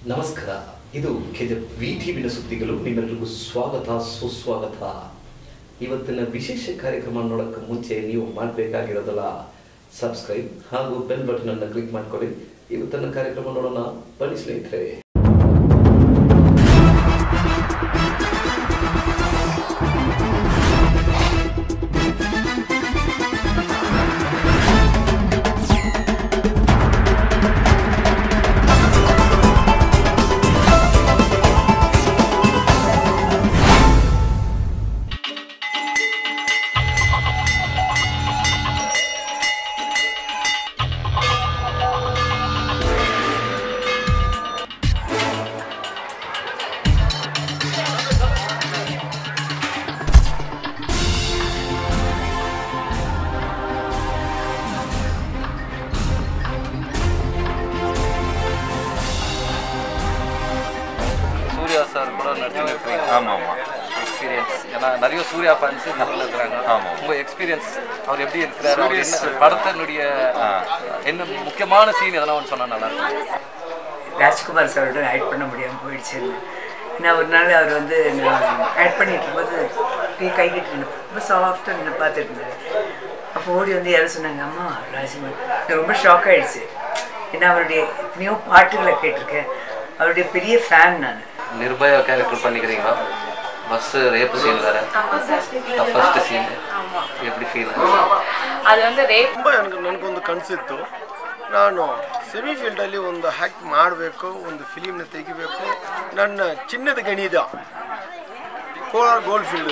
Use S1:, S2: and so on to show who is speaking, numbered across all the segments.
S1: ನಮಸ್ಕಾರ ಇದು ಕೆಜೆಫ್ ವಿ ಟಿವಿನ ಸುದ್ದಿಗಳು ನಿಮ್ಮೆಲ್ಲರಿಗೂ ಸ್ವಾಗತ ಸುಸ್ವಾಗತ ಇವತ್ತಿನ ವಿಶೇಷ ಕಾರ್ಯಕ್ರಮ ನೋಡೋಕ್ಕೆ ಮುಂಚೆ ನೀವು ಮಾಡಬೇಕಾಗಿರೋದಲ್ಲ ಸಬ್ಸ್ಕ್ರೈಬ್ ಹಾಗೂ ಬೆಲ್ ಬಟನ್ ಅನ್ನು ಕ್ಲಿಕ್ ಮಾಡ್ಕೊಳ್ಳಿ ಇವತ್ತಿನ ಕಾರ್ಯಕ್ರಮ ನೋಡೋಣ ಬನ್ನಿ ಸ್ನೇಹಿತರೆ
S2: சூர்யா சார் கூட நடிச்சிருக்கீங்க
S3: ஆமாம் ஆமாம்
S2: எக்ஸ்பீரியன்ஸ் ஏன்னா நிறைய சூர்யா ஃபேன்ஸ் நல்ல இருக்கிறாங்க
S3: ஆமா.
S2: உங்க எக்ஸ்பீரியன்ஸ் அவர் எப்படி இருக்கிறாரு அவர்
S3: Serious.
S2: என்ன படத்தினுடைய என்ன முக்கியமான சீன் எதனா ஒன்று சொன்னா நல்லா இருக்கும்
S4: ராஜ்குமார் சாரோட ஆட் பண்ண முடியாமல் போயிடுச்சு நான் ஒரு நாள் அவர் வந்து நான் ஆட் பண்ணிட்டு இருக்கும்போது அப்படியே கை கட்டி இருந்தேன். ரொம்ப சாஃப்டாக நின்று பார்த்துட்டு இருந்தாரு அப்போ ஓடி வந்து யாரும் சொன்னாங்க அம்மா ராஜ்குமார் எனக்கு ரொம்ப ஷாக் ஆயிடுச்சு ஏன்னா அவருடைய எத்தனையோ பாட்டுகளை கேட்டிருக்கேன் அவருடைய பெரிய ஃபேன் நான்
S2: நிர்பயா கேரக்டர் பண்ணிக்கிறீங்களா பஸ் ரேப் சீன் வேற ಫಸ್ಟ್ ಸೀನ್ எப்படி ಫೀಲ್
S5: ಅದು ಒಂದು ರೇಪ್
S6: ತುಂಬ ನನಗೆ ನನಗೊಂದು ಕನಸಿತ್ತು ನಾನು ಸೆಮಿ ಫೀಲ್ಡಲ್ಲಿ ಒಂದು ಹ್ಯಾಕ್ ಮಾಡಬೇಕು ಒಂದು ಫಿಲಿಮ್ನ ತೆಗಿಬೇಕು ನನ್ನ ಚಿನ್ನದ ಗಣಿದ ಕೋಲಾರ ಗೋಲ್ಡ್ ಫೀಲ್ಡ್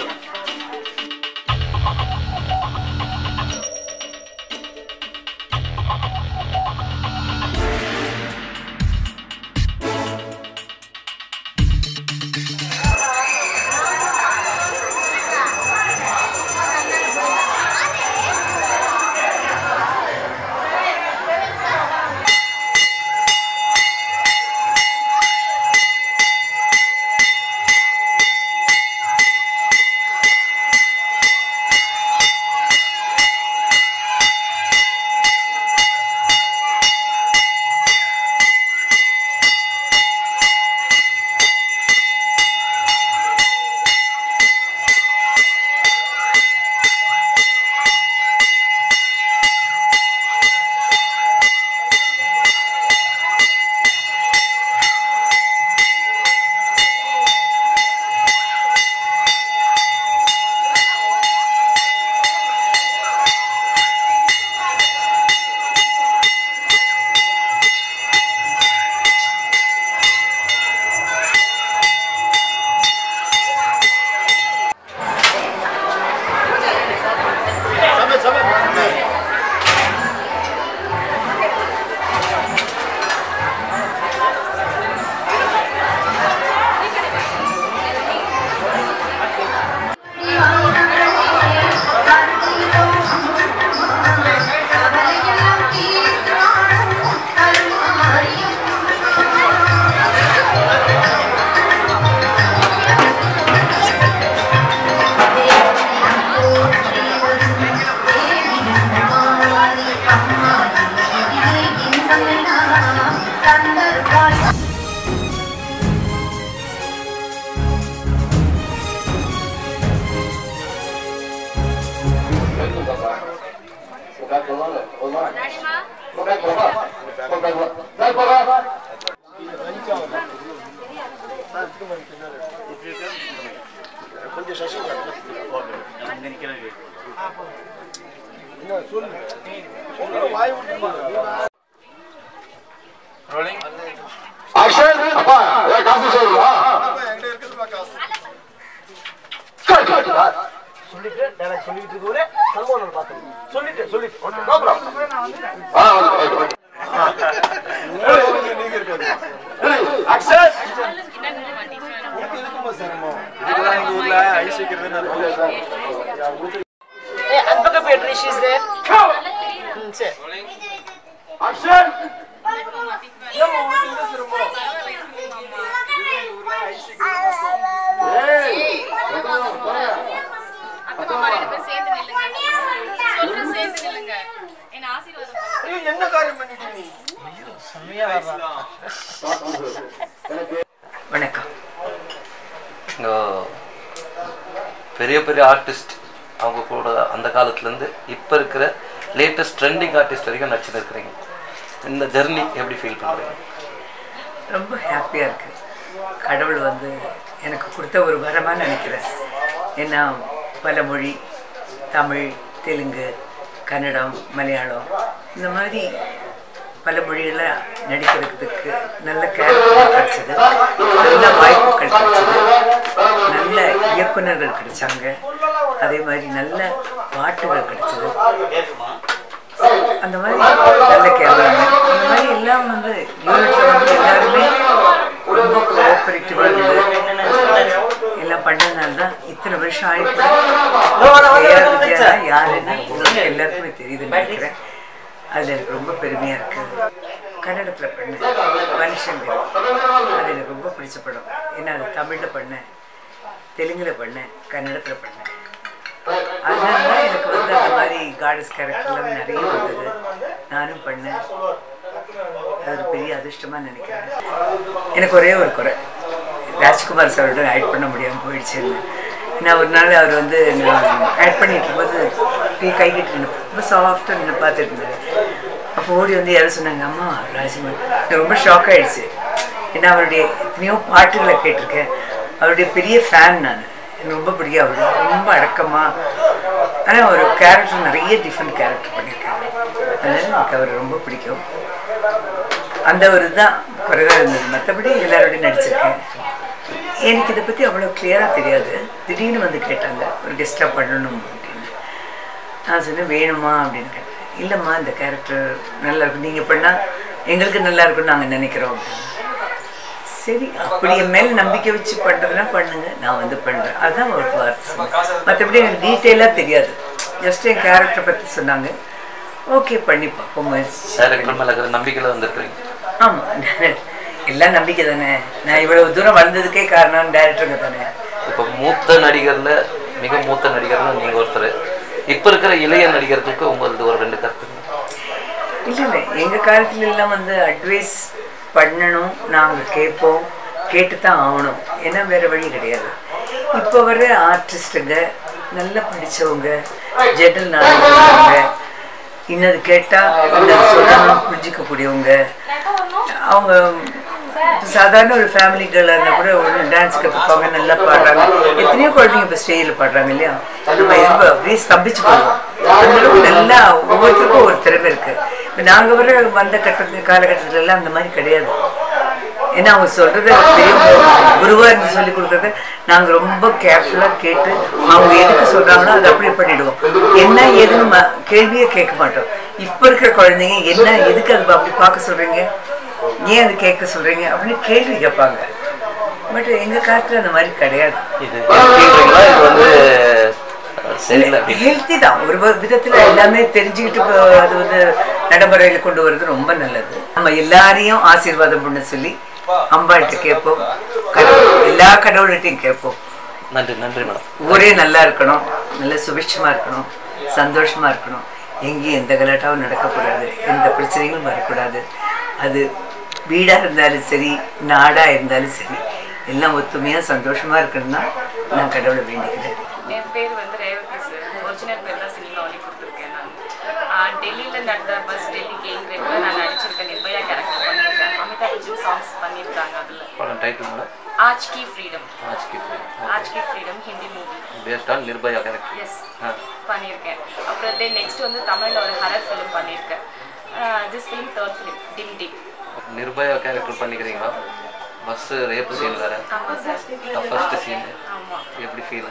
S6: கொஞ்சம் சசி என்ன சொல்லு சொல்லு வாய் விட்டு
S7: அக்ஷய் அப்பா ஏ காசு சொல்லுவா
S6: என்கிட்ட இருக்குதுப்பா காசு
S7: சொல்லிட்டு டைரக்ட் சொல்லிட்டு இருக்கவரே சல்மான் பார்த்து சொல்லிட்டு சொல்லிட்டு நோ ப்ராப்ளம் ஆ
S6: நீங்க இருக்காது
S7: அக்ஷய்
S6: உங்களுக்கு இருக்குமா சிரமம் இதெல்லாம் எங்க ஊர்ல ஐஸ் வைக்கிறது
S5: ಅನ್ಪಕ ಪೇಟ್ರಿ ಶೀಸ್ ದೇರ್
S7: அக்ஷய் ஏய்
S5: அக்கா மாமா ரெண்டு பேரும் சேர்ந்து நில்லுங்க சொல்றேன் சேர்ந்து நில்லுங்க என்ன ஆசீர்வாதம்
S6: ஐயோ, என்ன காரியம் பண்ணிட்டு நீ
S2: பெரிய பெரிய ஆர்டிஸ்ட் அவங்க கூட அந்த காலத்துலேருந்து இப்போ இருக்கிற லேட்டஸ்ட் ட்ரெண்டிங் ஆர்டிஸ்ட் வரைக்கும் நடிச்சுட்டு இருக்கிறீங்க இந்த ஜெர்னி எப்படி ஃபீல் பண்ணுறீங்க
S4: ரொம்ப ஹாப்பியாக இருக்குது கடவுள் வந்து எனக்கு கொடுத்த ஒரு வரமாக நினைக்கிறேன் ஏன்னா பல மொழி தமிழ் தெலுங்கு கன்னடம் மலையாளம் இந்த மாதிரி பல மொழிகளில் நடிக்கிறதுக்கு நல்ல கேரக்டர் கிடைச்சது நல்ல வாய்ப்புகள் கிடைச்சது நல்ல இயக்குனர்கள் கிடைச்சாங்க அதே மாதிரி நல்ல பாட்டுகள் கிடைச்சது அந்த மாதிரி நல்ல கேமராமேன் அந்த மாதிரி எல்லாம் வந்து யூனிட்ல வந்து எல்லாருமே ரொம்ப கோஆபரேட்டிவாக இருந்து எல்லாம் பண்ணதுனால தான் இத்தனை வருஷம் ஆயிட்டு ஏஆர் விஜயா யாருன்னு உங்களுக்கு எல்லாருக்குமே தெரியுதுன்னு நினைக்கிறேன் அது எனக்கு ரொம்ப பெருமையாக இருக்குது கன்னடத்தில் பண்ணேன் மனுஷங்கர் அது எனக்கு ரொம்ப பிடிச்ச படம் ஏன்னா அது தமிழில் பண்ணேன் தெலுங்கில் பண்ணேன் கன்னடத்தில் பண்ணேன் அதனால தான் எனக்கு வந்து அந்த மாதிரி காடஸ் கேரக்டர்லாம் நிறைய வந்தது நானும் பண்ணேன் அது ஒரு பெரிய அதிர்ஷ்டமாக நினைக்கிறேன் எனக்கு ஒரே ஒரு குறை ராஜ்குமார் சாரோட ஆட் பண்ண முடியாமல் போயிடுச்சு நான் ஒரு நாள் அவர் வந்து நான் ஆட் பண்ணிட்டு இருக்கும்போது அப்படியே கைகிட்டு இருந்தேன் ரொம்ப சாஃப்டாக நின்று பார்த்துட்டு இருந்தாரு அப்போ ஓடி வந்து யாரும் சொன்னாங்க அம்மா ராஜ்குமார் எனக்கு ரொம்ப ஷாக் ஆயிடுச்சு ஏன்னா அவருடைய எத்தனையோ பாட்டுகளை கேட்டிருக்கேன் அவருடைய பெரிய ஃபேன் நான் எனக்கு ரொம்ப பிடிக்கும் அவர் ரொம்ப அடக்கமாக ஆனால் ஒரு கேரக்டர் நிறைய டிஃப்ரெண்ட் கேரக்டர் பண்ணியிருக்காரு அதனால எனக்கு அவர் ரொம்ப பிடிக்கும் அந்த ஒரு தான் குறைவாக இருந்தது மற்றபடி எல்லாரோடையும் நடிச்சிருக்கேன் எனக்கு இதை பற்றி அவ்வளோ கிளியராக தெரியாது திடீர்னு வந்து கேட்டாங்க ஒரு கெஸ்ட்டாக பண்ணணும் அப்படின்னு நான் சொன்னேன் வேணுமா அப்படின்னு கேட்டேன் இல்லைம்மா இந்த கேரக்டர் நல்லா இருக்கும் நீங்கள் பண்ணால் எங்களுக்கு நல்லா இருக்கும்னு நாங்கள் நினைக்கிறோம் அப்படின்னு சரி அப்படி என் மேல நம்பிக்கை வச்சு பண்றதுன்னா பண்ணுங்க நான் வந்து பண்றேன் அதுதான் ஒரு வார்த்தை சொன்னேன். மற்றபடி எனக்கு டீட்டெயிலாக தெரியாது ஜஸ்ட் என் கேரக்டர் பற்றி சொன்னாங்க ஓகே பண்ணி பார்ப்போம் முயற்சி
S2: டேரக்டர் மேலே இருக்கிற நம்பிக்கையில் வந்துருக்குறீங்க
S4: ஆமாம் எல்லாம் நம்பிக்கை தானே நான் இவ்வளவு தூரம் வந்ததுக்கே காரணம் டேரக்டருங்க தானே
S2: இப்போ மூத்த நடிகர்ல மிக மூத்த நடிகர்னு நீங்க ஒருத்தர் இப்போ இருக்கிற இளைய நடிகர்களுக்கு உங்களது ஒரு ரெண்டு கருத்து
S4: இல்லை இல்லை எங்கள் காலத்துல எல்லாம் வந்து அட்வைஸ் பண்ணணும் நாங்கள் கேட்போம் கேட்டு தான் ஆகணும் ஏன்னா வேறு வழி கிடையாது இப்போ வர ஆர்டிஸ்ட்டுங்க நல்லா படித்தவங்க ஜெனரல் நாலேஜ் உள்ளவங்க இன்னது கேட்டால் இன்னது சொல்லணும் புரிஞ்சிக்கக்கூடியவங்க அவங்க சாதாரண ஒரு ஃபேமிலி கேர்ளாக இருந்தால் கூட ஒரு டான்ஸ் கற்றுப்பாங்க நல்லா பாடுறாங்க எத்தனையோ குழந்தைங்க இப்போ ஸ்டேஜில் பாடுறாங்க இல்லையா நம்ம ரொம்ப அப்படியே ஸ்தம்பிச்சு போவோம் அந்த அளவுக்கு நல்லா ஒவ்வொருத்தருக்கும் ஒரு திறமை இருக்குது இப்போ நாங்கள் வர வந்த கட்டத்து காலகட்டத்துல எல்லாம் அந்த மாதிரி கிடையாது ஏன்னா அவங்க சொல்கிறத பெரியவங்க குருவாக இருந்து சொல்லி கொடுக்குறத நாங்கள் ரொம்ப கேர்ஃபுல்லாக கேட்டு அவங்க எதுக்கு சொல்கிறாங்களோ அதை அப்படியே பண்ணிடுவோம் என்ன ஏதுன்னு ம- கேள்வியே கேட்க மாட்டோம் இப்போ இருக்கிற குழந்தைங்க என்ன எதுக்கு அது அப்படி பார்க்க சொல்கிறீங்க ஏன் அது கேட்க சொல்கிறீங்க அப்படின்னு கேள்வி கேட்பாங்க பட் எங்கள் காலத்தில் அந்த மாதிரி கிடையாது
S2: இது ஹெல்த்திங்களா இது வந்து அஹ், சரியில்லை அப்படி
S4: ஹெல்த்தி தான் ஒரு வ- விதத்துல எல்லாமே தெரிஞ்சுக்கிட்டு இப்போ அது வந்து நடைமுறையில கொண்டு வர்றது ரொம்ப நல்லது நம்ம எல்லாரையும் ஆசீர்வாதம் பண்ண சொல்லி அம்பாள்கிட்ட கேட்போம் கடவுள் எல்லா கடவுள்கிட்டையும் கேட்போம்
S2: நன்றி நன்றி மேடம்
S4: ஊரே நல்லா இருக்கணும் நல்ல சுபிட்சமா இருக்கணும் சந்தோஷமா இருக்கணும் எங்கேயும் எந்த கலாட்டாவும் நடக்கக்கூடாது எந்த பிரச்சனைகளும் வரக்கூடாது அது வீடாக இருந்தாலும் சரி நாடாக இருந்தாலும் சரி எல்லாம் ஒத்துமையாக சந்தோஷமா இருக்கணும்னா நான் கடவுளை வேண்டிக்கிறேன்
S5: என் பேர் வந்து ரேவதி சார் ஒரிஜினல் பேர் தான் சினிமா ஒளி கொடுத்துருக்கேன் நான் டெல்லியில் நடந்த பஸ் டெல்லி கேங் ரேப்பில் நான் நடிச்சிருக்கேன் நிர்பயா கேரக்டர் பண்ணியிருக்கேன் அமிதாப் பச்சன் சாங்ஸ் பண்ணியிருக்காங்க அதில்
S2: படம் title madam
S5: ஆஜ் Ki freedom
S2: ஆஜ் Ki
S5: Aaj Ki freedom Hindi movie
S2: based on Nirbhaya character
S5: as
S2: ஆ
S5: பண்ணியிருக்கேன் அப்புறம் தென் நெக்ஸ்ட் வந்து தமிழில் ஒரு ஹரர் ஃபிலிம் பண்ணியிருக்கேன் திஸ் ஃபிலிம் தேர்ட் ஃபிலிம் டிம் டிம்
S2: நிர்பயா கேரக்டர் பண்ணிக்கிறீங்களா பஸ் ரேப் சீன் வேற
S5: ஆமாம் சார்
S2: ஃபர்ஸ்ட் சீன்
S5: ஆமாம்
S2: எப்படி ஃபீல்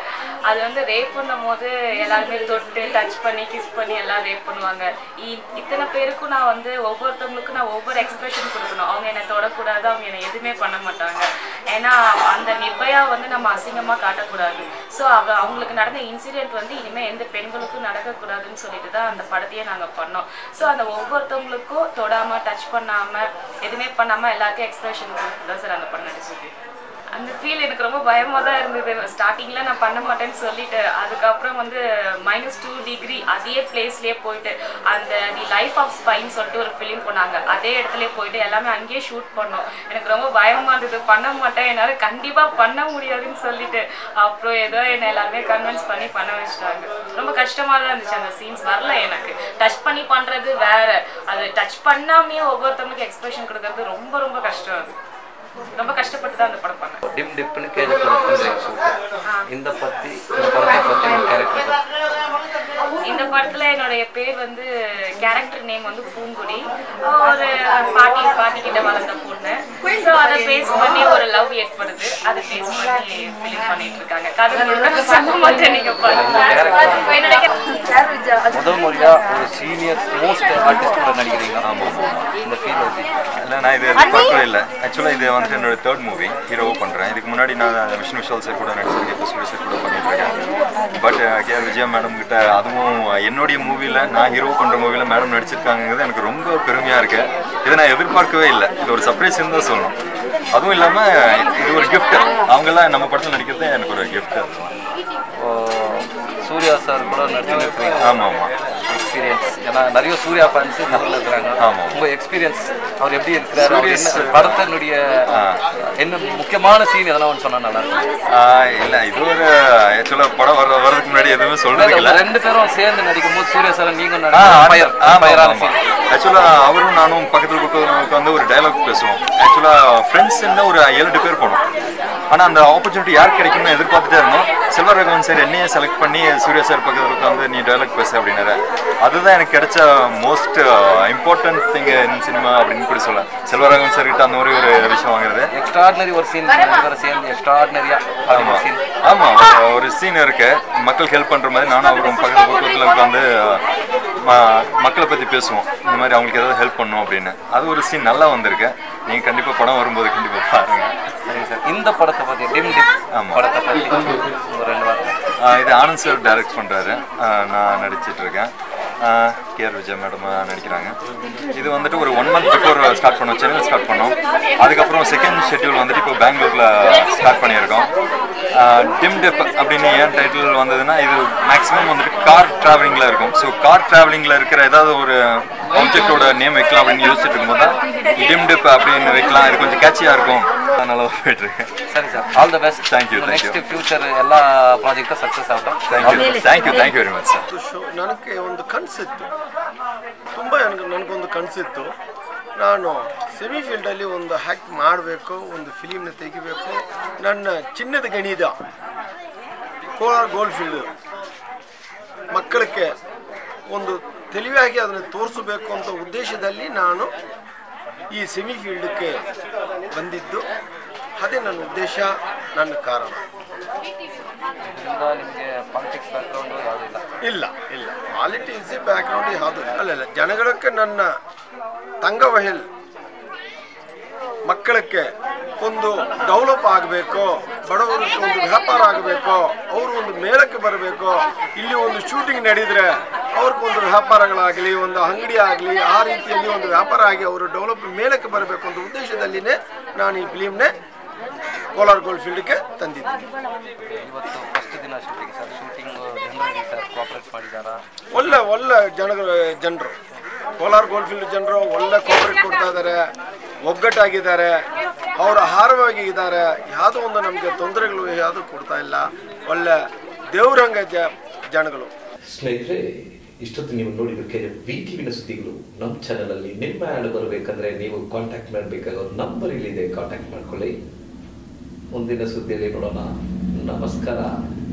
S5: அது வந்து ரேப் பண்ணும் போது எல்லாருமே தொட்டு டச் பண்ணி கிஸ் பண்ணி எல்லாம் ரேப் பண்ணுவாங்க இ- இத்தனை பேருக்கும் நான் வந்து ஒவ்வொருத்தவங்களுக்கும் நான் ஒவ்வொரு எக்ஸ்பிரஷன் கொடுக்கணும் அவங்க என்னை தொடக்கூடாது அவங்க என்னை எதுவுமே பண்ண மாட்டாங்க ஏன்னா அந்த நிர்பயா வந்து நம்ம அசிங்கமாக காட்டக்கூடாது ஸோ அவ அவங்களுக்கு நடந்த இன்சிடென்ட் வந்து இனிமேல் எந்த பெண்களுக்கும் நடக்கக்கூடாதுன்னு சொல்லிட்டு தான் அந்த படத்தையே நாங்கள் பண்ணோம் ஸோ அந்த ஒவ்வொருத்தவங்களுக்கும் தொடாமல் டச் பண்ணாமல் எதுவுமே பண்ணாமல் எல்லாத்தையும் எக்ஸ்பிரஷன் கொடுத்து தான் சார் அந்த படம் நடிச்சிருக்கு அந்த ஃபீல் எனக்கு ரொம்ப பயமாக தான் இருந்தது ஸ்டார்டிங்கில் நான் பண்ண மாட்டேன்னு சொல்லிட்டு அதுக்கப்புறம் வந்து மைனஸ் டூ டிகிரி அதே பிளேஸ்லேயே போயிட்டு அந்த தி லைஃப் ஆஃப் ஸ்பைன் சொல்லிட்டு ஒரு ஃபிலிம் பண்ணாங்க அதே இடத்துலயே போயிட்டு எல்லாமே அங்கேயே ஷூட் பண்ணோம் எனக்கு ரொம்ப பயமாக இருந்தது பண்ண மாட்டேன் என்னால் கண்டிப்பாக பண்ண முடியாதுன்னு சொல்லிட்டு அப்புறம் ஏதோ என்னை எல்லாருமே கன்வின்ஸ் பண்ணி பண்ண வச்சிட்டாங்க ரொம்ப கஷ்டமாக தான் இருந்துச்சு அந்த சீன்ஸ் வரல எனக்கு டச் பண்ணி பண்ணுறது வேற அது டச் பண்ணாமே ஒவ்வொருத்தவங்களுக்கு எக்ஸ்பிரஷன் கொடுக்கறது ரொம்ப ரொம்ப கஷ்டம் அது ரொம்ப கஷ்டப்பட்டு தான் அந்த படம் பண்ணேன்
S2: டிம் டிப்னு கேஜ் பண்றீங்க சொல்லிட்டு இந்த பத்தி இந்த படத்தை பத்தி உங்க கேரக்டர்
S5: இந்த படத்துல என்னுடைய பேர் வந்து கேரக்டர் நேம் வந்து பூங்குடி ஒரு பாட்டி பாட்டி கிட்ட வளர்ந்த பொண்ணு ஸோ அதை பேஸ் பண்ணி ஒரு லவ் ஏற்படுது அதை பேஸ் பண்ணி ஃபிலிம் பண்ணிட்டு இருக்காங்க கதை முழுக்க சொல்ல மாட்டேன் நீங்க பாருங்க என்னோட character-
S2: முதல் முறையா ஒரு சீனியர் மோஸ்ட் ஆர்டிஸ்ட் கூட நடிக்கிறீங்க ஆமா இந்த ஃபீல் வந்து
S3: இல்லை நான் இது எதிர்பார்க்கவே இல்லை ஆக்சுவலாக இது வந்துட்டு என்னோட தேர்ட் மூவி ஹீரோவை பண்ணுறேன் இதுக்கு முன்னாடி நான் விஷ்ணு விஷால் சார் கூட நடிச்சிருக்கேன் இப்போ சூரிய சார் கூட பண்ணிட்டு இருக்கேன் பட் கே விஜயா மேடம் கிட்ட அதுவும் என்னுடைய மூவியில் நான் ஹீரோ பண்ணுற மூவியில் மேடம் நடிச்சிருக்காங்கிறது எனக்கு ரொம்ப பெருமையாக இருக்கு இதை நான் எதிர்பார்க்கவே இல்லை இது ஒரு சர்ப்ரைஸ் தான் சொல்லணும் அதுவும் இல்லாமல் இது ஒரு gift அவங்கெல்லாம் நம்ம படத்தில் நடிக்கிறது எனக்கு ஒரு gift
S2: இப்போ சூர்யா சார் கூட நடிச்சிருக்கீங்க
S3: ஆமாம் ஆமாம்
S2: எக்ஸ்பீரியன்ஸ் ஏன்னா நிறைய சூர்யா ஃபேன்ஸ் நல்லா இருக்கிறாங்க
S3: ஆமா.
S2: உங்க எக்ஸ்பீரியன்ஸ் அவர் எப்படி இருக்கிறாரு அவர்
S3: Serious.
S2: என்ன படத்தினுடைய என்ன முக்கியமான சீன் எதனா ஒன்று சொன்னா நல்லா இருக்கும்
S3: இல்லை இது ஒரு ஆக்சுவலாக படம் வர வரதுக்கு முன்னாடி எதுவுமே சொல்கிறதுக்கு இல்லை
S2: இல்ல, ரெண்டு பேரும் சேர்ந்து நடிக்கும் போது சூர்யா சார் நீங்க
S3: ஆ,
S2: ஃபயர்
S3: ஆமா,
S2: ஃபயரான
S3: ஆமா.
S2: சீன்
S3: ஆக்சுவலா அவரும் நானும் பக்கத்துல பக்கத்துல உட்காந்து ஒரு டயலாக் பேசுவோம் ஆக்சுவலா ஃப்ரெண்ட்ஸ்ன்னு ஒரு ஏழு பேர் போனோம் ஆனா அந்த ஆப்பர்ச்சுனிட்டி யார் கிடைக்கும்னு எதிர்பார்த்துட்டே இருந்தோம் செல்வராகவன் சார் என்னையே செலக்ட் பண்ணி சூர்யா சார் பக்கத்துல உட்காந்து நீ டயலாக் பேசு அப்படின்னாரு அதுதான் எனக்கு கிடைச்ச most important thing in cinema அப்படின்னு கூட சொல்லலாம் செல்வராகவன் சார் கிட்ட அந்த மாதிரி ஒரு விஷயம் வாங்குறது
S2: எக்ஸ்ட்ராடினரி ஒரு சீன் வேற சேர்ந்து எக்ஸ்ட்ராடினரியா
S3: ஆமா
S2: சீன்
S3: ஆமா ஒரு சீன் இருக்கு மக்களுக்கு ஹெல்ப் பண்ற மாதிரி நானும் அவரும் பக்கத்து பக்கத்துல உட்காந்து ம- மக்களை பத்தி பேசுவோம் இந்த மாதிரி அவங்களுக்கு ஏதாவது ஹெல்ப் பண்ணும் அப்படின்னு அது ஒரு சீன் நல்லா வந்திருக்கு நீங்க கண்டிப்பா படம் வரும்போது கண்டிப்பா பாருங்க
S2: சரிங்க சார் இந்த படத்தை பத்தி டிம் டிப்
S3: ஆமா.
S2: படத்தை பத்தி ஒரு ரெண்டு வார்த்தை
S3: ஆஹ் இது ஆனந்த் சார் டைரக்ட் பண்றாரு ஆஹ் நான் நடிச்சிட்டு இருக்கேன் கேஆர் விஜய் மேடம் நடிக்கிறாங்க இது வந்துட்டு ஒரு ஒன் மந்த் பிஃபோர் ஸ்டார்ட் பண்ணோம் சென்னையில் ஸ்டார்ட் பண்ணோம் அதுக்கப்புறம் செகண்ட் ஷெட்யூல் வந்துட்டு இப்போ பெங்களூர்ல ஸ்டார்ட் பண்ணியிருக்கோம் டிம் டெப் அப்படின்னு ஏன் டைட்டில் வந்ததுன்னா இது மேக்ஸிமம் வந்துட்டு கார் டிராவலிங்கில் இருக்கும் ஸோ கார் டிராவலிங்கில் இருக்கிற ஏதாவது ஒரு ஆப்ஜெக்டோட நேம் வைக்கலாம் அப்படின்னு யோசிச்சுட்டு இருக்கும்போது தான் டிம் டெப் அப்படின்னு வைக்கலாம் இது கொஞ்சம் கேட்சியாக இருக்கும் அதனால போயிட்டு இருக்கேன்
S2: சரி sir all the best
S3: Thank you, thank you.
S2: Next future எல்லா ப்ராஜெக்டும் ಸಕ್ಸಸ್ ಆಗ್ತಾವೆ
S3: thank you thank you thank you very much sir
S6: ಇವತ್ತು ಶೋ ನನಗೆ ಒಂದು ಕನಸಿತ್ತು ತುಂಬ ನನಗೆ ನನಗೊಂದು ಕನಸಿತ್ತು ನಾನು ಸೆಮಿ ಫೀಲ್ಡಲ್ಲಿ ಒಂದು ಹ್ಯಾಕ್ಟ್ ಮಾಡಬೇಕು ಒಂದು ಫಿಲಿಮ್ನ ತೆಗಿಬೇಕು ನನ್ನ ಚಿನ್ನದ ಗಣಿದ ಕೋಲಾರ ಗೋಲ್ಡ್ ಫೀಲ್ಡ್ ಮಕ್ಕಳಿಗೆ ಒಂದು ತಿಳಿವಾಗಿ ಅದನ್ನು ತೋರಿಸಬೇಕು ಅಂತ ಉದ್ದೇಶದಲ್ಲಿ ನಾನು ಈ ಸೆಮಿ ಫೀಲ್ಡ್ಗೆ ಬಂದಿದ್ದು ಅದೇ ನನ್ನ ಉದ್ದೇಶ ನನ್ನ ಕಾರಣ
S2: ಇದರಿಂದ ನಿಮಗೆ ಪಾಲಿಟಿಕ್ಸ್ ಬ್ಯಾಕ್ಗ್ರೌಂಡ್ ಯಾವುದಿಲ್ಲ
S6: ಇಲ್ಲ ಇಲ್ಲ ಪಾಲಿಟಿಕ್ಸ್ ಬ್ಯಾಕ್ಗ್ರೌಂಡ್ ಯಾವುದು ಅಲ್ಲ ಅಲ್ಲ ಜನಗಳಿಗೆ ನನ್ನ ತಂಗವಹಿಲ್ ಮಕ್ಕಳಕ್ಕೆ ಒಂದು ಡೆವಲಪ್ ಆಗಬೇಕು ಬಡವರಿಗೆ ಒಂದು ವ್ಯಾಪಾರ ಆಗಬೇಕು ಅವರು ಒಂದು ಮೇಲಕ್ಕೆ ಬರಬೇಕು ಇಲ್ಲಿ ಒಂದು ಶೂಟಿಂಗ್ ನಡೆದರೆ ಅವ್ರಿಗೊಂದು ವ್ಯಾಪಾರಗಳಾಗಲಿ ಒಂದು ಅಂಗಡಿ ಆಗಲಿ ಆ ರೀತಿಯಲ್ಲಿ ಒಂದು ವ್ಯಾಪಾರ ಆಗಿ ಅವರು ಡೆವಲಪ್ ಮೇಲಕ್ಕೆ ಬರಬೇಕು ಅಂತ ಉದ್ದೇಶದಲ್ಲಿನೇ ನಾನು ಈ ಫಿಲಿಮ್ನೇ ಕೋಲಾರ ಗೋಲ್ಡ್ ಫೀಲ್ಡ್ಗೆ ತಂದಿದ್ದೀನಿ
S2: ಇವತ್ತು ಫಸ್ಟ್ ದಿನ ಶೂಟಿಂಗ್ ಸರ್ ಶೂಟಿಂಗ್ ಜನರಿಗೆ ಸರ್ ಕೋಆಪರೇಟ್ ಮಾಡಿದಾರಾ
S6: ಒಳ್ಳೆ ಒಳ್ಳೆ ಜನಗಳು ಜನರು ಕೋಲಾರ ಗೋಲ್ಡ್ ಫೀಲ್ಡ್ ಜನರು ಒಳ್ಳೆ ಕೋಪರೇಟ್ ಕೊಡ್ತಾ ಇದ್ದಾರೆ ಒಗ್ಗಟ್ಟಾಗಿದ್ದಾರೆ ಅವರು ಆಹಾರವಾಗಿ ಇದ್ದಾರೆ ಯಾವುದೋ ಒಂದು ನಮಗೆ ತೊಂದರೆಗಳು ಯಾವುದು ಕೊಡ್ತಾ ಇಲ್ಲ ಒಳ್ಳೆ ದೇವ್ರಂಗ ಜ ಜನಗಳು
S1: ಸ್ನೇಹಿತರೆ ಇಷ್ಟೊತ್ತು ನೀವು ನೋಡಿದ್ದಕ್ಕೆ ವಿ ಟಿವಿನ ಸುದ್ದಿಗಳು ನಮ್ಮ ಚಾನಲಲ್ಲಿ ನಿಮ್ಮ ಆ್ಯಡ್ ಬರಬೇಕಂದ್ರೆ ನೀವು ಕಾಂಟ್ಯಾಕ್ಟ್ ಮಾಡಬೇಕಾಗೋ ನಂಬರ್ ಇಲ್ಲಿದೆ ಕಾಂಟ್ಯಾಕ್ಟ್ ಮಾಡ್ಕೊಳ್ಳಿ ಮುಂದಿನ ಸುದ್ದಿಯಲ್ಲಿ ನೋಡೋಣ ನಮಸ್ಕಾರ